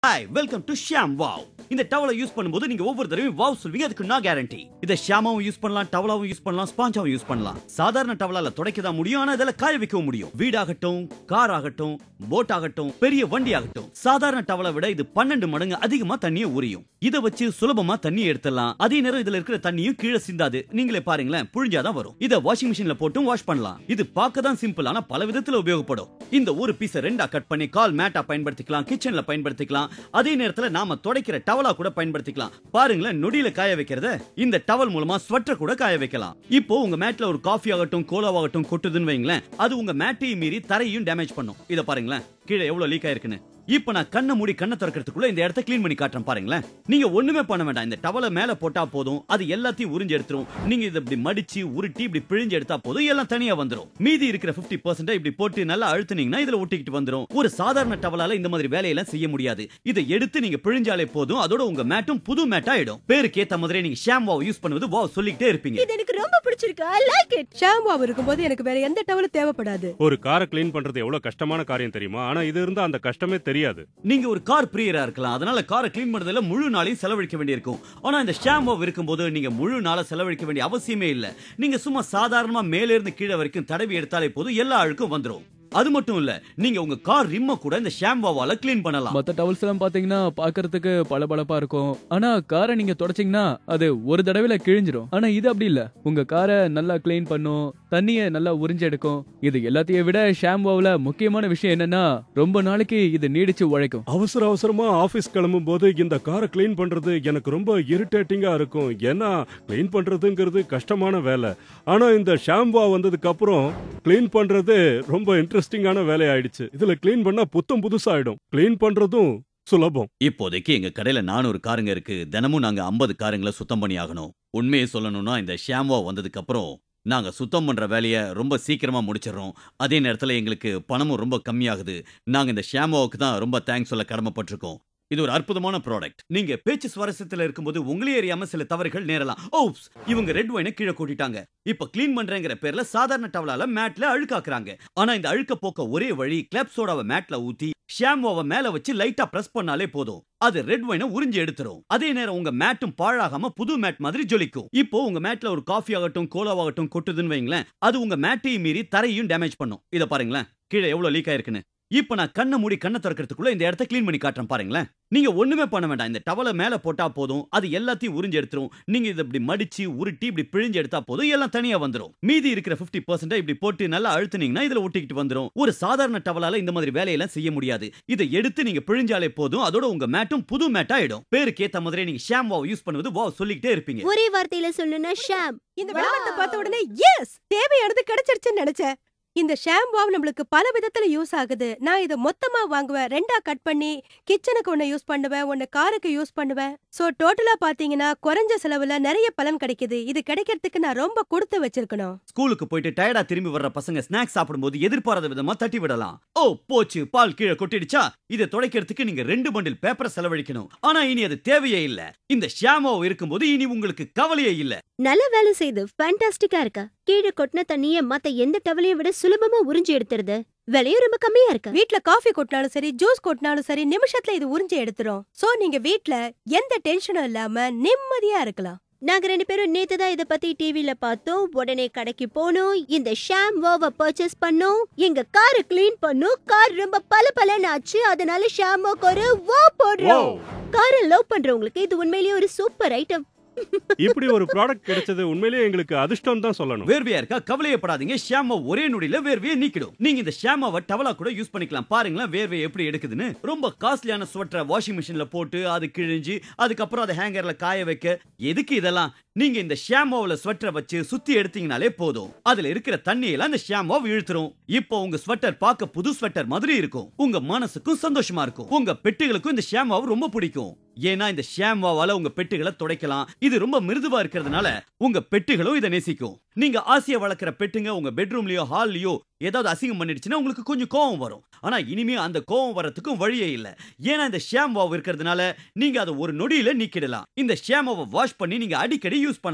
Hi welcome to ShamWow இந்த டவலை use பண்ணும்போது நீங்க ஒவ்வொரு தடவையும் வாவ் சொல்வீங்க அதுக்கு நான் கேரண்டி இதை ஷாமாவும் யூஸ் பண்ணலாம் டவலாவும் யூஸ் பண்ணலாம் ஸ்பாஞ்சாவும் யூஸ் பண்ணலாம் சாதாரண டவலால துடைக்க தான் முடியும் ஆனா இதில் காய வைக்கவும் முடியும் வீடாகட்டும் கார் ஆகட்டும் போட் ஆகட்டும் பெரிய வண்டி ஆகட்டும் சாதாரண டவலை விட இது பன்னெண்டு மடங்கு அதிகமா தண்ணியை உரியும் இதை வச்சு சுலபமா தண்ணி எடுத்துடலாம் அதே நேரம் இதுல இருக்கிற தண்ணியும் கீழே சிந்தாது நீங்களே பாருங்களேன் புழிஞ்சாதான் வரும் இதை வாஷிங் மிஷின்ல போட்டும் வாஷ் பண்ணலாம் இது பார்க்க தான் சிம்பிள் ஆனா பல விதத்துல உபயோகப்படும் இந்த ஒரு பீஸை ரெண்டா கட் பண்ணி கால் மேட்டா பயன்படுத்திக்கலாம் கிச்சன்ல பயன்படுத்திக்கலாம் அதே நேரத்துல நாம துடைக்கிற டவலா கூட பயன்படுத்திக்கலாம் பாருங்களேன் நொடியில காய வைக்கிறத இந்த டவல் மூலமா ஸ்வெட்டர் கூட காய வைக்கலாம் இப்போ உங்க மேட்ல ஒரு காஃபி ஆகட்டும் கோலாவாகட்டும் கொட்டுதுன்னு வைங்களேன் அது உங்க மேட்டையும் மீறி தரையும் டேமேஜ் பண்ணும் இத பாருங்களேன் கீழே எவ்வளவு லீக் ஆயிருக்குன்னு இப்ப நான் கண்ணை மூடி கண்ணை திறக்கிறதுக்குள்ள இந்த இடத்த க்ளீன் பண்ணி காட்டுறேன் பாருங்களேன் நீங்க ஒண்ணுமே பண்ண வேண்டாம் இந்த டவலை மேல போட்டா போதும் அது எல்லாத்தையும் உறிஞ்சு எடுத்துரும் நீங்க இதை இப்படி மடிச்சு உருட்டி இப்படி பிழிஞ்சு எடுத்தா போதும் எல்லாம் தனியா வந்துரும் மீதி இருக்கிற 50% பர்சன்ட் இப்படி போட்டு நல்லா அழுத்துனீங்கன்னா இதுல ஒட்டிக்கிட்டு வந்துரும் ஒரு சாதாரண டவலால இந்த மாதிரி வேலையெல்லாம் செய்ய முடியாது இதை எடுத்து நீங்க பிழிஞ்சாலே போதும் அதோட உங்க மேட்டும் புது மேட் ஆயிடும் பேருக்கு ஏத்த மாதிரி நீங்க ஷாம் வாவ் யூஸ் பண்ணுவது வாவ் சொல்லிக்கிட்டே இருப்பீங்க இது எனக்கு ரொம்ப பிடிச்சிருக்கு ஐ லைக் இட் ஷாம்பு இருக்கும்போது எனக்கு வேற எந்த டவலும் தேவைப்படாது ஒரு காரை க்ளீன் பண்றது எவ்வளவு கஷ்டமான காரியம் தெரியுமா ஆனா இது இருந்தா அந்த கஷ்டமே தெரியாது நீங்க ஒரு கார் பிரியரா இருக்கலாம் அதனால காரை க்ளீன் பண்றதுல முழு நாளையும் செலவழிக்க வேண்டியிருக்கும் ஆனா இந்த ஷாம்போ இருக்கும்போது நீங்க முழு நாளை செலவழிக்க வேண்டிய அவசியமே இல்ல நீங்க சும்மா சாதாரணமா மேல இருந்து கீழே வரைக்கும் தடவி எடுத்தாலே போதும் எல்லா அழுக்கும் வந்துரும் அது மட்டும் இல்ல நீங்க உங்க கார் ரிம்ம கூட இந்த ஷாம்போவால க்ளீன் பண்ணலாம் மத்த டவல்ஸ் எல்லாம் பாத்தீங்கன்னா பாக்குறதுக்கு பளபளப்பா இருக்கும் ஆனா காரை நீங்க தொடச்சீங்கன்னா அது ஒரு தடவையில கிழிஞ்சிரும் ஆனா இது அப்படி இல்ல உங்க காரை நல்லா க்ளீன் பண்ணும் தண்ணிய நல்லா உறிஞ்சு எடுக்கும் இது எல்லாத்தையும் விட ஷாம்புல முக்கியமான விஷயம் என்னன்னா ரொம்ப நாளைக்கு இது நீடிச்சு உழைக்கும் அவசர அவசரமா ஆபீஸ் கிளம்பும் போது இந்த காரை க்ளீன் பண்றது எனக்கு ரொம்ப இரிட்டேட்டிங்கா இருக்கும் ஏன்னா க்ளீன் பண்றதுங்கிறது கஷ்டமான வேலை ஆனா இந்த ஷாம்பா வந்ததுக்கு அப்புறம் க்ளீன் பண்றது ரொம்ப இன்ட்ரெஸ்டிங்கான வேலை ஆயிடுச்சு இதுல க்ளீன் பண்ணா புத்தம் புதுசாயிடும் க்ளீன் பண்றதும் சுலபம் இப்போதைக்கு எங்க கடையில நானூறு காருங்க இருக்கு தினமும் நாங்க 50 காருங்களை சுத்தம் பண்ணி ஆகணும் உண்மையை சொல்லணும்னா இந்த ஷாம்போ வந்ததுக்கு அப்புறம் நாங்க சுத்தம் பண்ற வேலையை ரொம்ப சீக்கிரமா முடிச்சிடுறோம் அதே நேரத்துல எங்களுக்கு பணமும் ரொம்ப கம்மியாகுது நாங்க இந்த ஷாம்போவுக்கு தான் ரொம்ப தேங்க்ஸ் சொல்ல கடமைப்பட்டிருக்கோம் இது ஒரு அற்புதமான ப்ராடக்ட் நீங்க பேச்சு சுவாரஸ்யத்துல இருக்கும்போது உங்களே அறியாம சில தவறுகள் நேரலாம் ஓப்ஸ் இவங்க ரெட் ஒயினை கீழே கூட்டிட்டாங்க இப்ப க்ளீன் பண்றேங்கிற பேர்ல சாதாரண டவலால மேட்ல அழுக்காக்குறாங்க ஆனா இந்த அழுக்க போக்க ஒரே வழி கிளப் சோடாவை மேட்ல ஊத்தி ஷாம்போவை மேல வச்சு லைட்டா பிரஸ் பண்ணாலே போதும் அது ரெட் ஒயினை உறிஞ்சு எடுத்துரும் அதே நேரம் உங்க மேட்டும் பாழாகாம புது மேட் மாதிரி ஜொலிக்கும் இப்போ உங்க மேட்ல ஒரு காஃபி ஆகட்டும் கோலாவாகட்டும் கொட்டுதுன்னு வைங்களேன் அது உங்க மேட்டையும் மீறி தரையும் டேமேஜ் பண்ணும் இத பாருங்களேன் கீழே எவ்வளவு லீக் ஆயிருக்குன்னு இப்ப நான் கண்ணை மூடி கண்ணை திறக்கிறதுக்குள்ள இந்த இடத்த க்ளீன் பண்ணி காட்டுறேன் பாருங்களேன் நீங்க ஒண்ணுமே பண்ண வேண்டாம் இந்த டவலை மேல போட்டா போதும் அது எல்லாத்தையும் உறிஞ்சு எடுத்துரும் நீங்க இதை இப்படி மடிச்சு உருட்டி இப்படி பிழிஞ்சு எடுத்தா போதும் எல்லாம் தனியா வந்துரும் மீதி இருக்கிற 50% பர்சன்ட் இப்படி போட்டு நல்லா அழுத்துனீங்கன்னா இதுல ஒட்டிக்கிட்டு வந்துரும் ஒரு சாதாரண டவலால இந்த மாதிரி வேலையெல்லாம் செய்ய முடியாது இதை எடுத்து நீங்க பிழிஞ்சாலே போதும் அதோட உங்க மேட்டும் புது மேட் ஆயிடும் பேருக்கு ஏத்த மாதிரி நீங்க ஷாம் வாவ் யூஸ் பண்ணுவது வாவ் சொல்லிக்கிட்டே இருப்பீங்க ஒரே வார்த்தையில சொல்லணும்னா ஷாம் இந்த விளம்பரத்தை பார்த்த உடனே எஸ் தேவையானது கிடைச்சிருச்சுன்னு நினைச்சேன் இந்த ஷாம்புவாவ் நம்மளுக்கு பல விதத்துல யூஸ் ஆகுது நான் இதை மொத்தமா வாங்குவேன் ரெண்டா கட் பண்ணி கிச்சனுக்கு ஒன்னு யூஸ் பண்ணுவேன் ஒன்னு காருக்கு யூஸ் பண்ணுவேன் சோ டோட்டலா பாத்தீங்கன்னா குறைஞ்ச செலவுல நிறைய பலன் கிடைக்குது இது கிடைக்கிறதுக்கு நான் ரொம்ப கொடுத்து வச்சிருக்கணும் ஸ்கூலுக்கு போயிட்டு டயர்டா திரும்பி வர்ற பசங்க ஸ்நாக்ஸ் சாப்பிடும்போது எதிர்பாராத விதமா தட்டி விடலாம் ஓ போச்சு பால் கீழே கொட்டிடுச்சா இதை துடைக்கிறதுக்கு நீங்க ரெண்டு பண்டில் பேப்பரை செலவழிக்கணும் ஆனா இனி அது தேவையே இல்ல இந்த ஷாமோ இருக்கும்போது இனி உங்களுக்கு கவலையே இல்ல நல்ல வேலை செய்து ஃபேண்டாஸ்டிக்கா இருக்கா கீழே கொட்டின தண்ணிய மத்த எந்த டவலையும் விட சுலபமா உறிஞ்சு எடுத்துருது விலையும் ரொம்ப கம்மியா இருக்கு வீட்ல காஃபி கொட்டினாலும் சரி ஜூஸ் கொட்டினாலும் சரி நிமிஷத்துல இது உறிஞ்சு எடுத்துரும் சோ நீங்க வீட்ல எந்த டென்ஷனும் இல்லாம நிம்மதியா இருக்கலாம் நாங்க ரெண்டு பேரும் நேத்து தான் இத பத்தி டிவில பார்த்தோம் உடனே கடைக்கு போனோம் இந்த ஷாம் வாவ பர்ச்சேஸ் பண்ணோம் எங்க காரை க்ளீன் பண்ணோம் கார் ரொம்ப பல ஆச்சு அதனால ஷாமோக்கு ஒரு வா போடுறோம் காரை லவ் பண்றவங்களுக்கு இது உண்மையிலேயே ஒரு சூப்பர் ஐட்டம் இப்படி ஒரு ப்ராடக்ட் கிடைச்சது உண்மையிலேயே எங்களுக்கு அதிர்ஷ்டம் தான் சொல்லணும் வேர்வையா இருக்கா கவலையப்படாதீங்க ஷாமா ஒரே நொடியில வேர்வையை நீக்கிடும் நீங்க இந்த ஷாமாவை டவலா கூட யூஸ் பண்ணிக்கலாம் பாருங்களேன் வேர்வை எப்படி எடுக்குதுன்னு ரொம்ப காஸ்ட்லியான ஸ்வெட்டரை வாஷிங் மிஷின்ல போட்டு அது கிழிஞ்சு அதுக்கப்புறம் அதை ஹேங்கர்ல காய வைக்க எதுக்கு இதெல்லாம் நீங்க இந்த ஷாமாவுல ஸ்வெட்டரை வச்சு சுத்தி எடுத்தீங்கனாலே போதும் அதுல இருக்கிற தண்ணியெல்லாம் இந்த ஷாம்போ இழுத்துரும் இப்போ உங்க ஸ்வெட்டர் பார்க்க புது ஸ்வெட்டர் மாதிரி இருக்கும் உங்க மனசுக்கும் சந்தோஷமா இருக்கும் உங்க பெட்டுகளுக்கும் இந்த ஷாமாவை ரொம்ப பிடிக்கும் ஏன்னா இந்த ஷாம்வாவால உங்க பெட்டுகளை துடைக்கலாம் இது ரொம்ப மிருதுவா இருக்கிறதுனால உங்க பெட்டுகளும் இதை நேசிக்கும் நீங்க ஆசையா வளர்க்குற பெட்டுங்க உங்க பெட்ரூம்லயோ ஹால்லயோ ஏதாவது அசிங்கம் பண்ணிடுச்சுன்னா உங்களுக்கு கொஞ்சம் கோவம் வரும் ஆனா இனிமே அந்த கோவம் வரத்துக்கும் வழியே இல்ல ஏன்னா இந்த ஷாம்வாவ் இருக்கிறதுனால நீங்க அதை ஒரு நொடியில நீக்கிடலாம் இந்த ஷாமாவை வாஷ் பண்ணி நீங்க அடிக்கடி யூஸ் பண்ணலாம்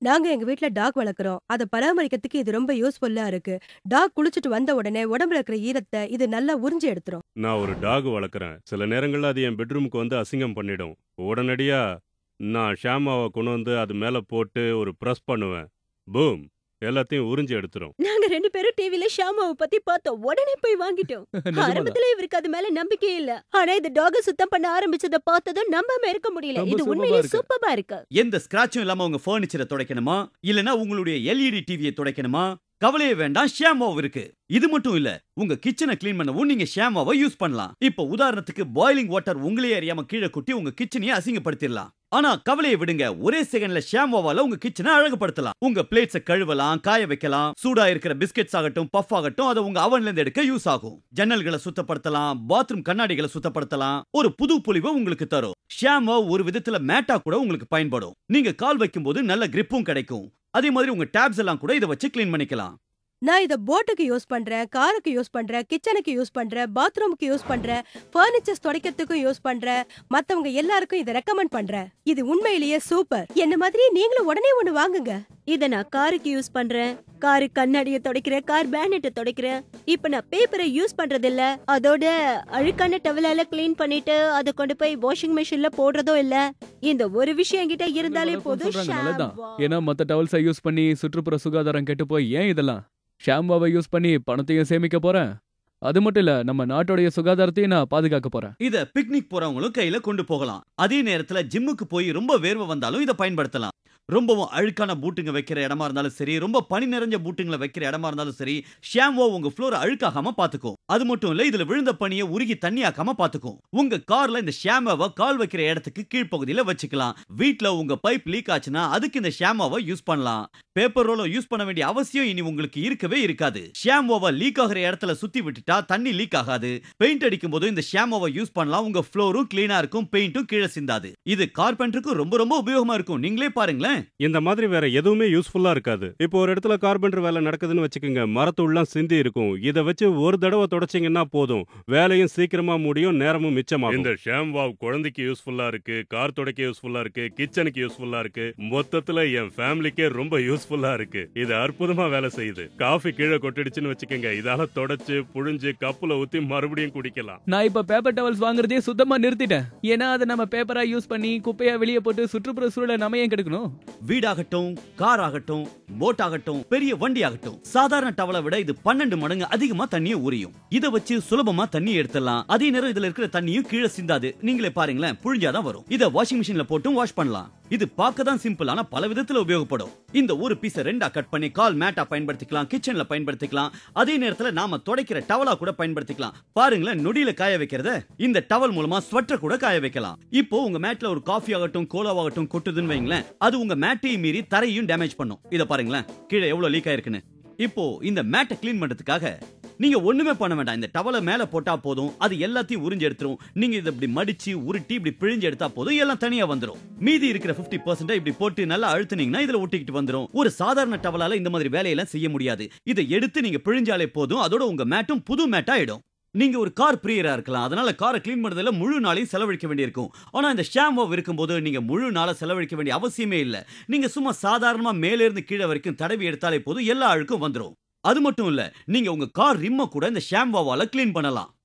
நாங்க எங்க வீட்ல டாக் வளர்க்குறோம் அதை பராமரிக்கிறதுக்கு இது ரொம்ப யூஸ்ஃபுல்லா இருக்கு டாக் குளிச்சுட்டு வந்த உடனே உடம்புல இருக்கிற ஈரத்தை இது நல்லா உறிஞ்சி எடுத்துரும் நான் ஒரு டாக் வளர்க்குறேன் சில நேரங்கள்ல அது என் பெட்ரூமுக்கு வந்து அசிங்கம் பண்ணிடும் உடனடியா நான் ஷாமாவை கொண்டு வந்து அது மேல போட்டு ஒரு ப்ரெஸ் பண்ணுவேன் பூம் எல்லாத்தையும் உறிஞ்சி எடுத்துரும் நாங்க ரெண்டு பேரும் டிவில ஷாமாவை பத்தி பார்த்தோம் உடனே போய் வாங்கிட்டோம் நிஜமாதான். ஆரம்பத்துல இவருக்கு அது மேல நம்பிக்கையே இல்ல ஆனா இந்த டாக சுத்தம் பண்ண ஆரம்பிச்சத பார்த்ததும் நம்பாம இருக்க முடியல ரொம்ப இது சூப்பரா உண்மையிலேயே இருக்கு. சூப்பரா இருக்கு எந்த ஸ்கிராச்சும் இல்லாம உங்க ஃபர்னிச்சரை துடைக்கணுமா இல்லனா உங்களுடைய எல்இடி டிவியை துடைக்கணுமா கவலையே வேண்டாம் ஷாம்வாவ் இருக்கு இது மட்டும் இல்ல உங்க கிச்சனை க்ளீன் பண்ணவும் நீங்க ஷாம்வாவை யூஸ் பண்ணலாம் இப்போ உதாரணத்துக்கு பாய்லிங் வாட்டர் உங்களே அறியாம கீழே கொட்டி உங்க கிச்சனையே அசிங்கப்படுத்திடலாம் ஆனா கவலையை விடுங்க ஒரே செகண்ட்ல ஷாம்வாவால உங்க கிச்சனை அழகுபடுத்தலாம் உங்க பிளேட்ஸை கழுவலாம் காய வைக்கலாம் சூடா இருக்கிற பிஸ்கெட்ஸ் ஆகட்டும் பஃப் ஆகட்டும் அதை உங்க அவன்ல இருந்து எடுக்க யூஸ் ஆகும் ஜன்னல்களை சுத்தப்படுத்தலாம் பாத்ரூம் கண்ணாடிகளை சுத்தப்படுத்தலாம் ஒரு புது பொலிவை உங்களுக்கு தரும் ஷாம்போ ஒரு விதத்துல மேட்டா கூட உங்களுக்கு பயன்படும் நீங்க கால் வைக்கும்போது நல்ல கிரிப்பும் கிடைக்கும் அதே மாதிரி உங்க டேப்ஸ் எல்லாம் கூட இதை வச்சு க்ளீன் பண்ணிக்கலாம் நான் இத போட்டுக்கு யூஸ் பண்றேன் காருக்கு யூஸ் பண்றேன் கிச்சனுக்கு யூஸ் பண்றேன் பாத்ரூமுக்கு யூஸ் பண்றேன் ஃபர்னிச்சர்ஸ் துடைக்கிறதுக்கும் யூஸ் பண்றேன் மத்தவங்க எல்லாருக்கும் இத ரெக்கமெண்ட் பண்றேன் இது உண்மையிலேயே சூப்பர் என்ன மாதிரி நீங்களும் உடனே ஒண்ணு வாங்குங்க இத நான் காருக்கு யூஸ் பண்றேன் காரு கண்ணாடிய துடைக்கிறேன் கார் பேனட்டை துடைக்கிறேன் இப்ப நான் பேப்பரை யூஸ் பண்றது இல்ல அதோட அழுக்கான டவலால க்ளீன் பண்ணிட்டு அதை கொண்டு போய் வாஷிங் மெஷின்ல போடுறதும் இல்ல இந்த ஒரு விஷயம் என்கிட்ட இருந்தாலே வழக்கம் போதும் சொல்றாங்க நல்லதுதான். ஷாம்பு. ஏன்னா மத்த டவல்ஸை யூஸ் பண்ணி சுற்றுப்புற சுகாதாரம் கெட்டு போய் ஏன் இதெல்லாம் ஷாம்பாவை யூஸ் பண்ணி பணத்தையும் சேமிக்க போறேன் அது மட்டும் இல்ல நம்ம நாட்டோடைய சுகாதாரத்தையும் நான் பாதுகாக்க போறேன் இத பிக்னிக் போறவங்களும் கையில கொண்டு போகலாம் அதே நேரத்துல ஜிம்முக்கு போய் ரொம்ப வேர்வை வந்தாலும் இதை பயன்படுத்தலாம் ரொம்பவும் அழுக்கான பூட்டுங்க வைக்கிற இடமா இருந்தாலும் சரி ரொம்ப பனி நிறைஞ்ச பூட்டுங்களை வைக்கிற இடமா இருந்தாலும் சரி ஷாம்போ உங்க ஃப்ளோர் அழுக்காகாம பாத்துக்கும் அது மட்டும் இல்ல இதுல விழுந்த பனியை உருகி தண்ணியாக்காம பாத்துக்கும் உங்க கார்ல இந்த ஷாம்புவை கால் வைக்கிற இடத்துக்கு கீழ்ப்பகுதியில வச்சுக்கலாம் வீட்ல உங்க பைப் லீக் ஆச்சுன்னா அதுக்கு இந்த ஷாம்புவை யூஸ் பண்ணலாம் பேப்பர் ரோல யூஸ் பண்ண வேண்டிய அவசியம் இனி உங்களுக்கு இருக்கவே இருக்காது ஷாம்புவை லீக் ஆகிற இடத்துல சுத்தி விட்டுட்டா தண்ணி லீக் ஆகாது பெயிண்ட் அடிக்கும் போது இந்த ஷாம்புவை யூஸ் பண்ணலாம் உங்க ஃப்ளோரும் கிளீனா இருக்கும் பெயிண்ட்டும் கீழே சிந்தாது இது கார்பெண்டருக்கு ரொம்ப ரொம்ப உபயோகமா இருக்கும் நீங்களே பாருங்களேன் இந்த மாதிரி வேற எதுவுமே யூஸ்ஃபுல்லா இருக்காது இப்போ ஒரு இடத்துல கார்பெண்டர் வேலை நடக்குதுன்னு வச்சுக்கோங்க மரத்துள்ளாம் சிந்தி இருக்கும் இதை வச்சு ஒரு தடவை தொடச்சிங்கன்னா போதும் வேலையும் சீக்கிரமா முடியும் நேரமும் மிச்சமாகும் இந்த ஷாம்வாவ் குழந்தைக்கு யூஸ்ஃபுல்லா இருக்கு கார் துடைக்க யூஸ்ஃபுல்லா இருக்கு கிச்சனுக்கு யூஸ்ஃபுல்லா இருக்கு மொத்தத்துல என் ஃபேமிலிக்கே ரொம்ப யூஸ்ஃபுல்லா இருக்கு இது அற்புதமா வேலை செய்யுது காஃபி கீழே கொட்டிடுச்சுன்னு வச்சுக்கோங்க இதால தொடச்சு புழிஞ்சு கப்புல ஊத்தி மறுபடியும் குடிக்கலாம் நான் இப்ப பேப்பர் டவல்ஸ் வாங்குறதே சுத்தமா நிறுத்திட்டேன் ஏன்னா அதை நம்ம பேப்பரா யூஸ் பண்ணி குப்பையா வெளியே போட்டு சுற்றுப்புற சூழலை நம்ம ஏன் கெடுக்கணும் வீடாகட்டும் கார் ஆகட்டும் போட் ஆகட்டும் பெரிய வண்டி ஆகட்டும் சாதாரண டவலை விட இது பன்னெண்டு மடங்கு அதிகமா தண்ணியை உரியும் இதை வச்சு சுலபமா தண்ணி எடுத்துடலாம் அதே நேரம் இதுல இருக்கிற தண்ணியும் கீழே சிந்தாது நீங்களே பாருங்களேன் புழிஞ்சாதான் வரும் இத வாஷிங் மிஷின்ல போட்டும் வாஷ் பண்ணலாம் இது பார்க்க தான் சிம்பிள் ஆனா பல விதத்துல உபயோகப்படும் இந்த ஒரு பீஸ ரெண்டா கட் பண்ணி கால் மேட்டா பயன்படுத்திக்கலாம் கிச்சன்ல பயன்படுத்திக்கலாம் அதே நேரத்துல நாம துடைக்கிற டவலா கூட பயன்படுத்திக்கலாம் பாருங்களேன் நொடியில காய வைக்கிறத இந்த டவல் மூலமா ஸ்வெட்டர் கூட காய வைக்கலாம் இப்போ உங்க மேட்ல ஒரு காஃபி ஆகட்டும் கோலாவாகட்டும் கொட்டுதுன்னு வைங்களேன் அது உங்க மேட்டையும் மீறி தரையும் டேமேஜ் பண்ணும் இத பாருங்களேன் கீழே எவ்வளவு லீக் ஆயிருக்குன்னு இப்போ இந்த மேட்டை க்ளீன் பண்றதுக்காக நீங்க ஒண்ணுமே பண்ண வேண்டாம் இந்த டவலை மேல போட்டா போதும் அது எல்லாத்தையும் உறிஞ்சு எடுத்துரும் நீங்க இதை இப்படி மடிச்சு உருட்டி இப்படி பிழிஞ்சு எடுத்தா போதும் எல்லாம் தனியா வந்துரும் மீதி இருக்கிற 50% இப்படி போட்டு நல்லா அழுத்துனீங்கன்னா இதுல ஒட்டிக்கிட்டு வந்துரும் ஒரு சாதாரண டவலால இந்த மாதிரி வேலையெல்லாம் செய்ய முடியாது இதை எடுத்து நீங்க பிழிஞ்சாலே போதும் அதோட உங்க மேட்டும் புது மேட்டா ஆயிடும் நீங்க ஒரு கார் பிரியரா இருக்கலாம் அதனால காரை க்ளீன் பண்றதுல முழு நாளையும் செலவழிக்க வேண்டியிருக்கும் ஆனா இந்த ஷாம்போ இருக்கும்போது நீங்க முழு நாளை செலவழிக்க வேண்டிய அவசியமே இல்ல நீங்க சும்மா சாதாரணமா மேலே இருந்து கீழே வரைக்கும் தடவி எடுத்தாலே போதும் எல்லா அழுக்கும் வந்துரும் அது மட்டும் இல்ல நீங்க உங்க கார் ரிம்ம கூட இந்த ஷாம்போவால க்ளீன் பண்ணலாம்